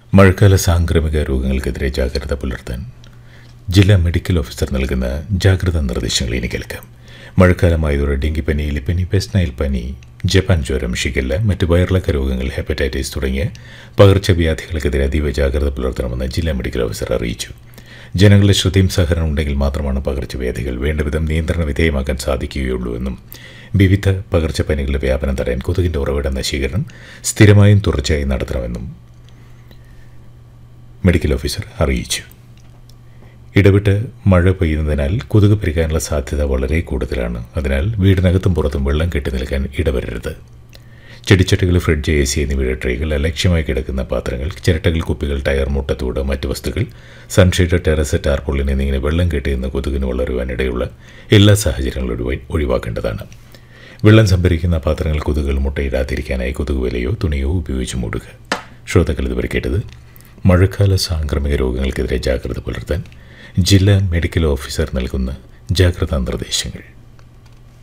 മഴക്കാല സാംക്രമിക രോഗങ്ങൾക്കെതിരെ ജാഗ്രത പുലർത്താൻ ജില്ലാ മെഡിക്കൽ ഓഫീസർ നൽകുന്ന ജാഗ്രതാ നിർദ്ദേശങ്ങൾ ഇനി കേൾക്കാം മഴക്കാലമായതോടെ ഡെങ്കിപ്പനി എലിപ്പനി വെസ്റ്റ് നൈൽ പനി ജപ്പാൻ ജ്വരം ഷിഗല്ല മറ്റ് വയറിളക്ക രോഗങ്ങൾ ഹെപ്പറ്റൈറ്റിസ് തുടങ്ങിയ പകർച്ചവ്യാധികൾക്കെതിരെ അതീവ ജാഗ്രത പുലർത്തണമെന്ന് ജില്ലാ മെഡിക്കൽ ഓഫീസർ അറിയിച്ചു ജനങ്ങളുടെ ശ്രദ്ധയും സഹകരണം ഉണ്ടെങ്കിൽ മാത്രമാണ് പകർച്ചവ്യാധികൾ വേണ്ടവിധം നിയന്ത്രണ വിധേയമാക്കാൻ സാധിക്കുകയുള്ളൂ എന്നും വിവിധ പകർച്ചപ്പനികളുടെ വ്യാപനം തടയാൻ കൊതുകിന്റെ ഉറവിട നശീകരണം സ്ഥിരമായും തുടർച്ചയായും നടത്തണമെന്നും മെഡിക്കൽ ഓഫീസർ അറിയിച്ചു ഇടവിട്ട് മഴ പെയ്യുന്നതിനാൽ കൊതുക് പെരുകാനുള്ള സാധ്യത വളരെ കൂടുതലാണ് അതിനാൽ വീടിനകത്തും പുറത്തും വെള്ളം കെട്ടി നിൽക്കാൻ ഇടവരരുത് ചെടിച്ചട്ടികൾ ഫ്രിഡ്ജ് എ സി എന്നിവയുടെ ട്രേകൾ അലക്ഷ്യമായി കിടക്കുന്ന പാത്രങ്ങൾ ചിരട്ടകൾ കുപ്പികൾ ടയർ മുട്ടത്തൂട് മറ്റ് വസ്തുക്കൾ സൺഷെയ്ഡ് ടെറസ് ടാർപോളിൻ എന്നിങ്ങനെ വെള്ളം കെട്ടി നിന്ന് കൊതുകിന് വളരുവാനിടയുള്ള എല്ലാ സാഹചര്യങ്ങളും ഒഴിവാ- ഒഴിവാക്കേണ്ടതാണ് വെള്ളം സംഭരിക്കുന്ന പാത്രങ്ങൾ കൊതുകുകൾ മുട്ടയിടാതിരിക്കാനായി കൊതുക് വലയോ തുണിയോ ഉപയോഗിച്ച് മൂടുക ശ്രോതാക്കൾ ഇതുവരെ കേട്ടത് മഴക്കാല സാംക്രമിക രോഗങ്ങൾക്കെതിരെ ജാഗ്രത പുലർത്താൻ ജില്ലാ മെഡിക്കൽ ഓഫീസർ നൽകുന്ന ജാഗ്രതാ നിർദ്ദേശങ്ങൾ